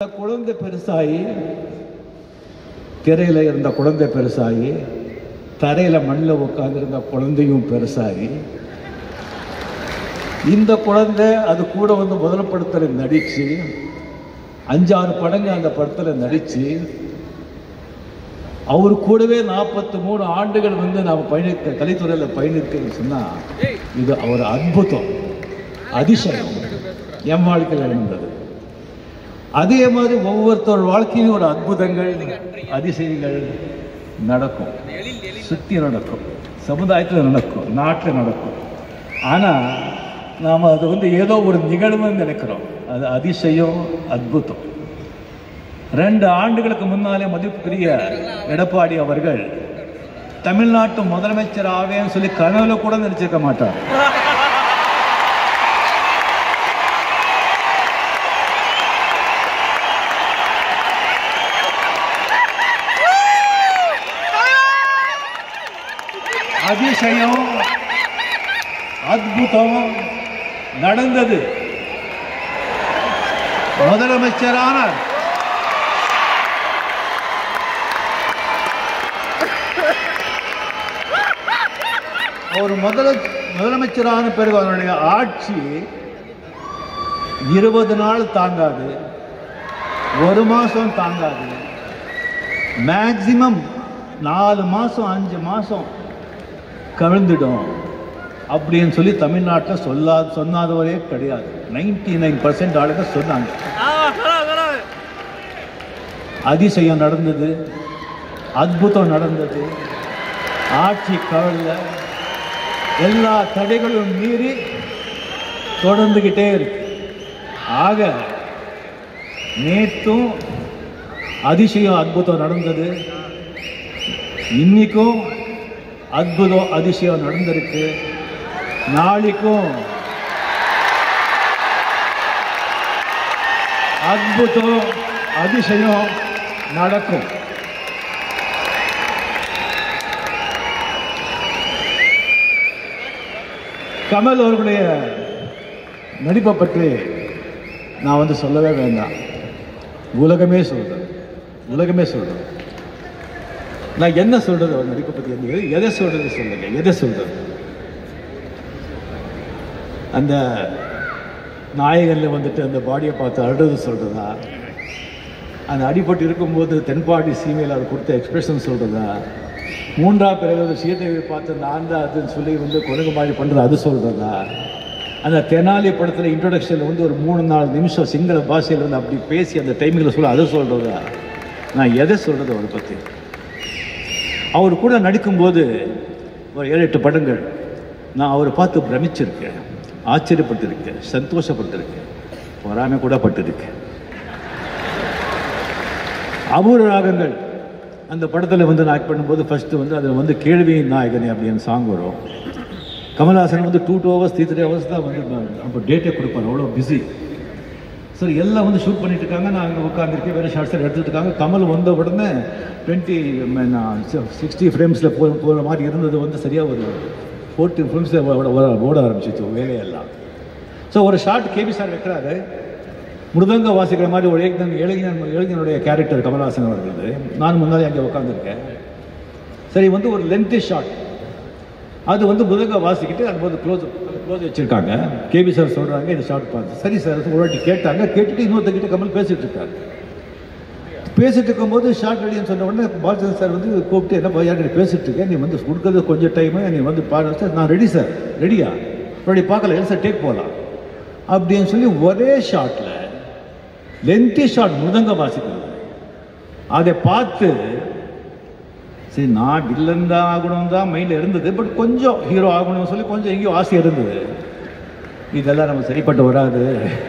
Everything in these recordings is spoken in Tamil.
குழந்தை பெருசாகி திரையில் இருந்த குழந்தை பெருசாகி தரையில் மண்ணில் உட்காந்துருந்த குழந்தையும் பெருசாகி இந்த குழந்தை அது கூட வந்து முதல் படத்தில் நடித்து அஞ்சாறு படங்க அந்த படத்தில் நடித்து அவர் கூடவே நாற்பத்தி மூணு ஆண்டுகள் வந்து நாம் பயணிக்க கலைத்துறையில் பயணிக்கிறேன்னு சொன்னால் இது அவர் அற்புதம் அதிசயம் என் வாழ்க்கையில் இருந்தது அதே மாதிரி ஒவ்வொருத்தர் வாழ்க்கையிலும் ஒரு அற்புதங்கள் அதிசயங்கள் நடக்கும் சுற்றி நடக்கும் சமுதாயத்தில் நடக்கும் நாட்டில் நடக்கும் ஆனால் நாம் அது வந்து ஏதோ ஒரு நிகழ்வுன்னு நினைக்கிறோம் அது அதிசயம் அற்புதம் ரெண்டு ஆண்டுகளுக்கு முன்னாலே மதிப்புக்குரிய எடப்பாடி அவர்கள் தமிழ்நாட்டு முதலமைச்சர் ஆவேன்னு சொல்லி கனவுல கூட நினைச்சிருக்க மாட்டார் அதிசயம் அற்புதம் நடந்தது முதலமைச்சரானார் அவர் முதல முதலமைச்சரான பிறகு அவருடைய ஆட்சி இருபது நாள் தாங்காது ஒரு மாசம் தாங்காது மேக்சிமம் நாலு மாசம் அஞ்சு மாசம் கவிழ்ந்துடும் அப்படின்னு சொல்லி தமிழ்நாட்டில் சொல்லா சொன்னாதவரே கிடையாது நைன்டி நைன் பர்சன்ட் ஆளுங்க சொன்னாங்க அதிசயம் நடந்தது அற்புதம் நடந்தது ஆட்சி கவலை எல்லா தடைகளும் மீறி தொடர்ந்துகிட்டே இருக்கு ஆக நேற்றும் அதிசயம் அற்புதம் நடந்தது இன்னைக்கும் அற்புதம் அதிசயம் நடந்திருக்கு நாளைக்கும் அற்புதம் அதிசயம் நடக்கும் கமல் அவர்களுடைய நடிப்பை பற்றி நான் வந்து சொல்லவே வேண்டாம் உலகமே சொல்றேன் உலகமே சொல்றேன் நான் என்ன சொல்றது அவர் நடிப்பை பற்றி எது- எதை சொல்றது சொல்லுங்க எதை சொல்றது அந்த நாயகன்ல வந்துட்டு அந்த பாடியை பார்த்து அழுறது சொல்றதா அந்த அடிபட்டு இருக்கும்போது தென்பாடி சீமையில் அவர் கொடுத்த எக்ஸ்பிரஷன் சொல்றதா மூன்றா பிறகு சீதையை பார்த்து நான் தான் அதுன்னு சொல்லி வந்து குரங்கு மாதிரி பண்றது அது சொல்றதா அந்த தெனாலி படத்தில் இன்ட்ரொடக்ஷனில் வந்து ஒரு மூணு நாலு நிமிஷம் சிங்கள பாஷையில் வந்து அப்படி பேசி அந்த டைமிங்கில் சொல்ல அது சொல்றதா நான் எதை சொல்றது அவரை பற்றி அவர் கூட நடிக்கும்போது ஒரு ஏழு எட்டு படங்கள் நான் அவரை பார்த்து பிரமிச்சிருக்கேன் ஆச்சரியப்பட்டிருக்கேன் சந்தோஷப்பட்டிருக்கேன் பொறாமை கூட பட்டிருக்கேன் அபூர்வ ராகங்கள் அந்த படத்தில் வந்து நான் ஆக்ட் பண்ணும்போது ஃபஸ்ட்டு வந்து அதில் வந்து கேள்வியின் நாயகனே அப்படின்னு சாங் வரும் கமல்ஹாசன் வந்து two two hours three three hours தான் வந்து அப்போ டேட்டே கொடுப்பார் அவ்வளோ பிஸி சரி எல்லாம் வந்து ஷூட் பண்ணிட்டு இருக்காங்க நான் அங்கே உட்காந்துருக்கேன் வேறு ஷார்ட்ஸ் எடுத்துட்டு இருக்காங்க கமல் வந்த உடனே டுவெண்ட்டி சிக்ஸ்டி ஃப்ரேம்ஸில் போ போகிற மாதிரி இருந்தது வந்து சரியாக ஒரு ஃபோர்ட்டி ஃபிலிம்ஸில் ஓட ஆரம்பிச்சிச்சு வேலையெல்லாம் ஸோ ஒரு ஷார்ட் கேபி சார் வைக்கிறாரு மிருதங்க வாசிக்கிற மாதிரி ஒரு இளைஞன் இளைஞன் இளைஞனுடைய கேரக்டர் கமல்ஹாசன் அவர்களது நான் முன்னாடி அங்கே உட்காந்துருக்கேன் சரி வந்து ஒரு லென்த்தி ஷாட் அது வந்து மிருதங்க வாசிக்கிட்டு அது வந்து க்ளோஸ் க்ளோஸ் வச்சிருக்காங்க கேபி சார் சொல்கிறாங்க இந்த ஷார்ட் பார்த்து சரி சார் ஒரு வாட்டி கேட்டாங்க கேட்டுட்டு இன்னொருத்தங்கிட்ட கமல் பேசிட்டு இருக்காரு பேசிட்டு இருக்கும்போது ஷார்ட் ரெடின்னு சொன்ன உடனே பாலச்சந்திரன் சார் வந்து கூப்பிட்டு என்ன பையா நீ பேசிட்டு இருக்கேன் நீ வந்து கொடுக்கறது கொஞ்சம் டைமு நீ வந்து பாரு சார் நான் ரெடி சார் ரெடியா அப்படி பார்க்கல இல்லை சார் டேக் போகலாம் அப்படின்னு சொல்லி ஒரே ஷாட்டில் லென்த்தி ஷாட் மிருதங்க வாசிக்கிறது அதை பார்த்து சரி நான் வில்லன் தான் ஆகணும் தான் மைண்டில் இருந்தது பட் கொஞ்சம் ஹீரோ ஆகணும்னு சொல்லி கொஞ்சம் எங்கேயோ ஆசை இருந்தது இதெல்லாம் நம்ம சரிப்பட்டு வராது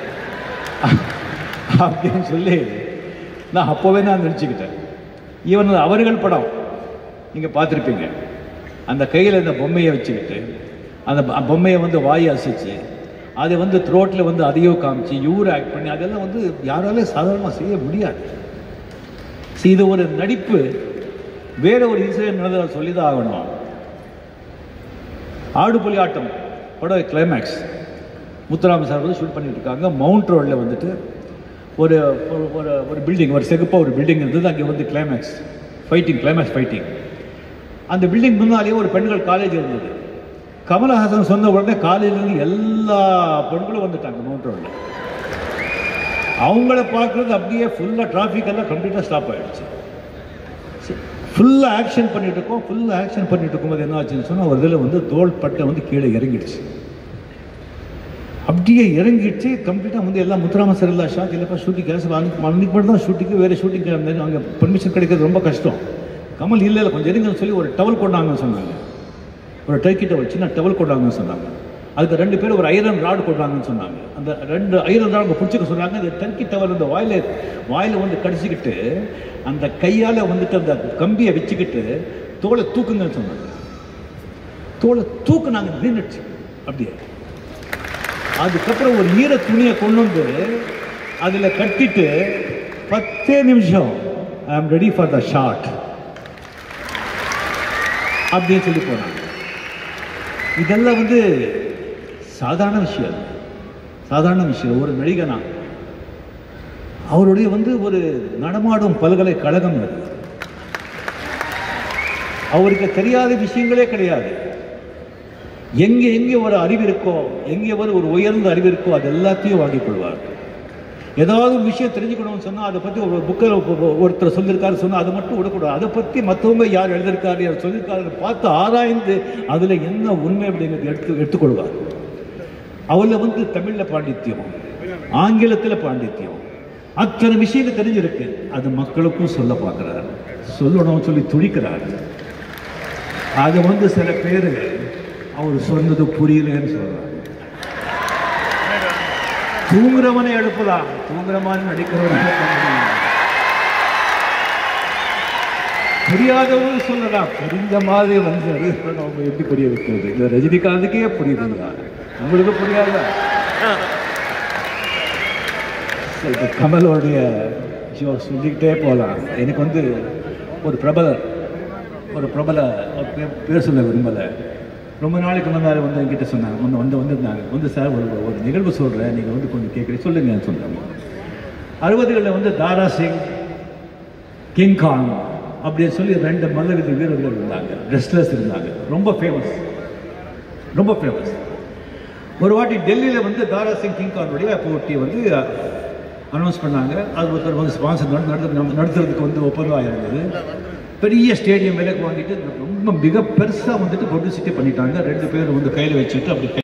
அப்படின்னு சொல்லி நான் அப்போவே நான் நினச்சிக்கிட்டேன் ஈவன் அவர்கள் படம் நீங்கள் பார்த்துருப்பீங்க அந்த கையில் இந்த பொம்மையை வச்சுக்கிட்டு அந்த ப- பொம்மையை வந்து வாயை அசைச்சு அதை வந்து த்ரோட்டில் வந்து அதையோ காமிச்சு இவரு ஆக்ட் பண்ணி அதெல்லாம் வந்து யாராலையும் சாதாரணமாக செய்ய முடியாது See, இது ஒரு நடிப்பு வேற ஒரு இன்சிடென்ட் நடந்ததை சொல்லி தான் ஆகணும் ஆடுபுலி ஆட்டம் படம் கிளைமேக்ஸ் முத்துராம சார் வந்து ஷூட் பண்ணிட்டு இருக்காங்க மவுண்ட் ரோடில் வந்துட்டு ஒரு ஒரு- ஒரு ஒரு பில்டிங் ஒரு செகுப்பாக ஒரு பில்டிங் இருந்தது அங்கே வந்து கிளைமேக்ஸ் ஃபைட்டிங் கிளைமேக்ஸ் ஃபைட்டிங் அந்த பில்டிங் முன்னாலேயே ஒரு பெண்கள் காலேஜ் இருந்தது கமலஹாசன் சொன்ன உடனே காலேஜ்லேருந்து எல்லா பெண்களும் வந்துட்டாங்க மவுண்ட் ரோடில் அவங்கள பார்க்குறது அப்படியே ஃபுல்லாக டிராஃபிக் எல்லாம் கம்ப்ளீட்டாக ஸ்டாப் ஆகிடுச்சு ஃபுல்லாக ஆக்ஷன் பண்ணிட்டு இருக்கோம் ஃபுல்லாக ஆக்ஷன் பண்ணிட்டு இருக்கும்போது என்ன ஆச்சுன்னு சொன்னால் ஒரு இதில் வந்து தோல் பட்டை வந்து கீழே இறங்கிடுச்சு அப்படியே இறங்கிடுச்சு கம்ப்ளீட்டாக வந்து எல்லாம் முத்துராம சார் இல்லை ஷாக் இல்லைப்பா ஷூட்டிங் கேன்சல் அன்னைக்கு அன்னைக்கு மட்டும் தான் ஷூட்டிங்கு வேறு ஷூட்டிங் அங்கே பர்மிஷன் கிடைக்கிறது ரொம்ப கஷ்டம் கமல் இல்லை இல்லை கொஞ்சம் இருங்கன்னு சொல்லி ஒரு டவல் கொண்டாங்கன்னு சொன்னாங்க ஒரு டர்க்கி டவல் சின்ன டவல் கொண்டாங்கன்னு சொன்னாங்க அதுக்கு ரெண்டு பேரும் ஒரு ஐரன் ராட் கொண்டாங்கன்னு சொன்னாங்க அந்த ரெண்டு ஐரன் ராட் பிடிச்சிக்க சொன்னாங்க அந்த டர்க்கி டவல் அந்த வாயில வாயில வந்து கடிச்சிக்கிட்டு அந்த கையால் வந்துட்டு அந்த கம்பியை வச்சுக்கிட்டு தோலை தூக்குங்கன்னு சொன்னாங்க தோலை தூக்குனாங்க நின்றுச்சு அப்படியே அதுக்கப்புறம் ஒரு ஈர துணியை கொண்டு வந்து அதில் கட்டிட்டு பத்தே நிமிஷம் ஐ am ready for the shot அப்படின்னு சொல்லி போனாங்க இதெல்லாம் வந்து சாதாரண விஷயம் இல்ல. சாதாரண விஷயம் ஒரு நடிகனா அவருடைய வந்து ஒரு நடமாடும் பல்கலைக்கழகம் அது அவருக்கு தெரியாத விஷயங்களே கிடையாது எங்கே எங்கே ஒரு அறிவு இருக்கோ எங்கே ஒரு ஒரு உயர்ந்த அறிவு இருக்கோ அது எல்லாத்தையும் வாங்கிக் கொள்வார் ஏதாவது ஒரு விஷயம் தெரிஞ்சுக்கணும்னு சொன்னால் அதை பற்றி ஒரு புக்கில் ஒருத்தர் சொல்லியிருக்காரு சொன்னால் அதை மட்டும் விடக்கூடாது அதை பற்றி மற்றவங்க யார் எழுதியிருக்காரு யார் சொல்லியிருக்காரு பார்த்து ஆராய்ந்து அதில் என்ன உண்மை அப்படிங்கிறது எடுத்து எடுத்துக்கொள்வார் அவரில் வந்து தமிழில் பாண்டித்யம் ஆங்கிலத்தில் பாண்டித்யம் அத்தனை விஷயங்கள் தெரிஞ்சிருக்கு அது மக்களுக்கும் சொல்ல பார்க்குறாரு சொல்லணும்னு சொல்லி துடிக்கிறாரு அது வந்து சில பேர் அவர் சொன்னது புரியலன்னு சொல்றாங்க தூங்குறவனை எழுப்பலாம் தூங்குறவன் நடிக்கிறவனை புரியாதவங்க சொல்லலாம் புரிந்த மாதிரி வந்து நடிகர்கள் அவங்க எப்படி புரிய வைக்கிறது இந்த ரஜினிகாந்துக்கே புரியுதுங்களா உங்களுக்கு புரியாதா சரி, இப்ப கமலோடைய ஜோ சொல்லிக்கிட்டே போகலாம் எனக்கு வந்து ஒரு பிரபலர் ஒரு பிரபல ஒரு பேர் பேர் சொல்ல விரும்பலை ரொம்ப நாளைக்கு முன்னாடி வந்து என்கிட்ட சொன்னாங்க வந்து வந்து வந்திருந்தாங்க வந்து சார் ஒரு ஒரு நிகழ்வு சொல்கிறேன் நீங்கள் வந்து கொஞ்சம் கேட்குறீங்க சொல்லுங்கன்னு சொன்னாங்க அறுபதுகளில் வந்து தாரா சிங் கிங் காங் அப்படின்னு சொல்லி ரெண்டு மல்லவித வீரர்கள் இருந்தாங்க ரெஸ்லர்ஸ் இருந்தாங்க ரொம்ப ஃபேமஸ் ரொம்ப ஃபேமஸ் ஒரு வாட்டி டெல்லியில் வந்து தாரா சிங் கிங் கானுடைய போட்டி வந்து அனௌன்ஸ் பண்ணாங்க அது ஒருத்தர் வந்து ஸ்பான்சர் நடத்து நடத்துறதுக்கு வந்து ஒப்பந்தம் ஆயிருந்தது பெரிய ஸ்டேடியம் விலைக்கு வாங்கிட்டு ரொம்ப மிக பெருசாக வந்துட்டு பப்ளிசிட்டி பண்ணிட்டாங்க ரெண்டு பேரும் வந்து கையில் வச்சுட்டு அப்படி